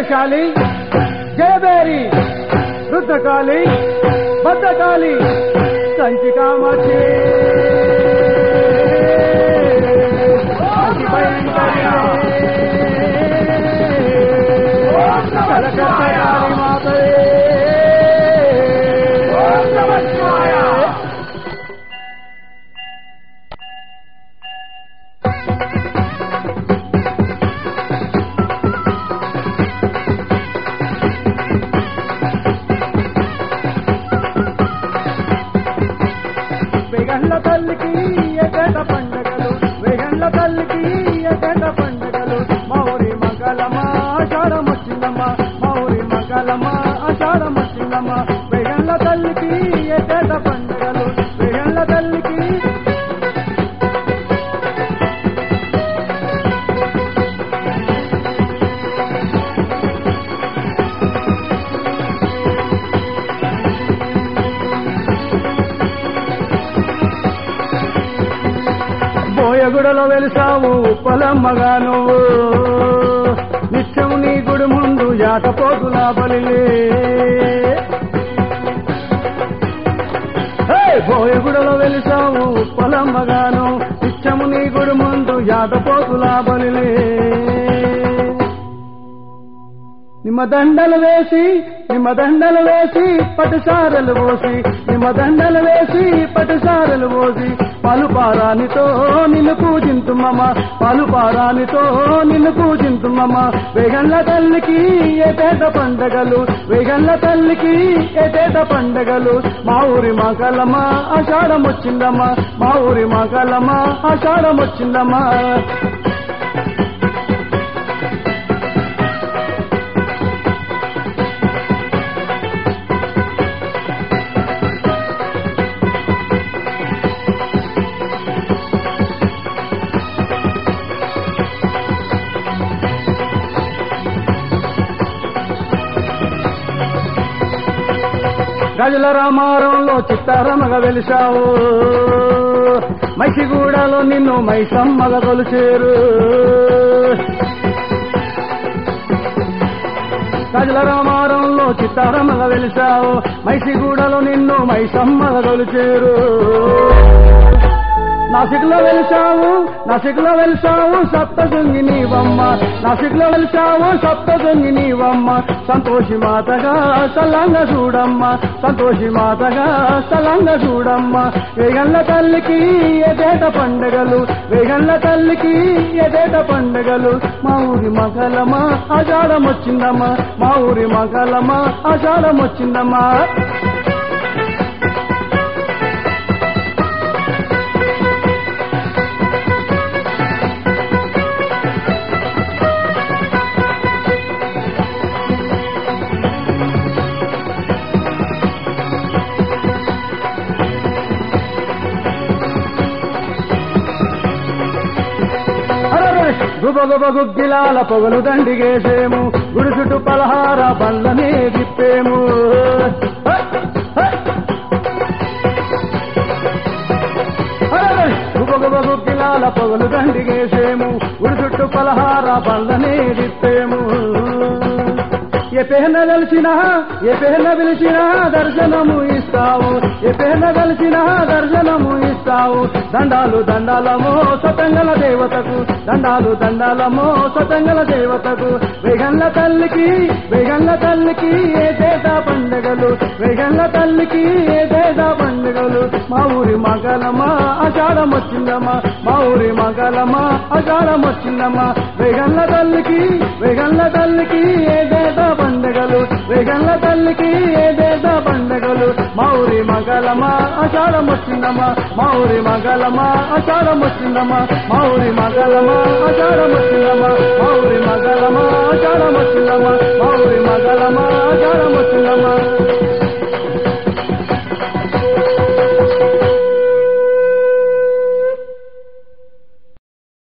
వీరశాలి జయబేరి రుద్రకాళి భద్రకాళి కంచి కామాక్షి అతి భయంకరి కలకత్తా కాళీ మాతయే వెగండ్ల తల్లికి ఎగట పండగలు వెగండ్ల తల్లికి ఎగట పండగలు మౌరి మగలమా ఆషాఢం వచ్చిందమ్మా మౌరి మగలమా ఆషాఢం వచ్చిందమ్మా వెగండ్ల తల్లికి ఎగట పండగలు వెగండ్ల తల్లికి బోయగుడలో వెలిసావు పొలమ్మగా నువ్వు నిత్యం నీ గుడి ముందు జాతపోతులా బలిలే హే! బోయగుడలో వెలిసావు పొలమ్మగాను నిత్యము నీ గుడి ముందు జాతపోతులా బలిలే నిమ్మ దండలు వేసి నిమ్మ దండలు వేసి పటుసారలు పోసి నిమ్మ దండలు వేసి పటుసారలు పోసి పలుపారానితో నిన్ను పూజింతుమమ్మ పలుపారానితో నిన్ను పూజింతుమమ్మ వేగండ్ల తల్లికి ఏటేట పండగలు వేగండ్ల తల్లికి ఏటేట పండగలు మా ఊరి మగలమ్మ ఆషాఢం వచ్చిందమ్మా మా ఊరి మగలమ్మ ఆషాఢం వచ్చిందమ్మా గజల రామారంలో చిత్తారమగ వెలిశావు మైసిగూడలో నిన్ను మైసమ్మగ కొలిచేరు గజల రామారంలో చిత్తారమగ వెలిశావు మైసిగూడలో నిన్ను మైసమ్మగ కొలిచేరు నాసిక్లో వెలిసావు నాసిక్లో వెలిసావు సప్తశృంగి నీవమ్మ నాసిక్లో వెలిసావు సప్తశృంగి నీవమ్మ సంతోషి మాతగా సలంగ చూడమ్మ సంతోషి మాతగా సలంగ చూడమ్మ వేగండ్ల తల్లికి ఎదేట పండగలు వేగండ్ల తల్లికి ఎదేట పండగలు మా ఊరి మగలమా ఆషాఢం వచ్చిందమ్మా మా ఊరి మగలమా ఆషాఢం వచ్చిందమ్మా అరరే! గుబ గుబ గుగ్గిలాల పొగలు దండిగేసేము గుడి చుట్టూ పలహార బండ్లనే తిప్పేము హ! హ! అరరే! గుబ గుబ గుగ్గిలాల పొగలు దండిగేసేము గుడి చుట్టూ పలహార బండ్లనే తిప్పేము ఏ పేన వెలిసినా ఏ పేన పిలిచినా దర్శనము ఇస్తావు ఏ పేన వెలిసినా దర్శనము ఇస్తావు దండాలు దండాలమో సతంగల దేవతకు దండాలు దండాలమో సతంగల దేవతకు వేగంల తల్లికి వేగంల తల్లికి ఏ దేట పండగలు వేగంల తల్లికి ఏ దేట పండగలు మా ఊరి మగలమా ఆషాఢం వచ్చిందమ్మా మా ఊరి మగలమా ఆషాఢం వచ్చిందమ్మా వేగంల తల్లికి వేగంల తల్లికి ఏ దేట పండగలు వేగంల తల్లికి ఏ దేట పండగలు మా ఊరి మగలమా ఆషాఢం వచ్చిందమ్మా మా ఊరి మగలమా ఆషాఢం వచ్చిందమ్మా మా ఊరి మగలమా ఆషాఢం వచ్చిందమ్మా మా ఊరి మగలమా ఆషాఢం వచ్చిందమ్మా మా ఊరి మగలమా ఆషాఢం వచ్చిందమ్మా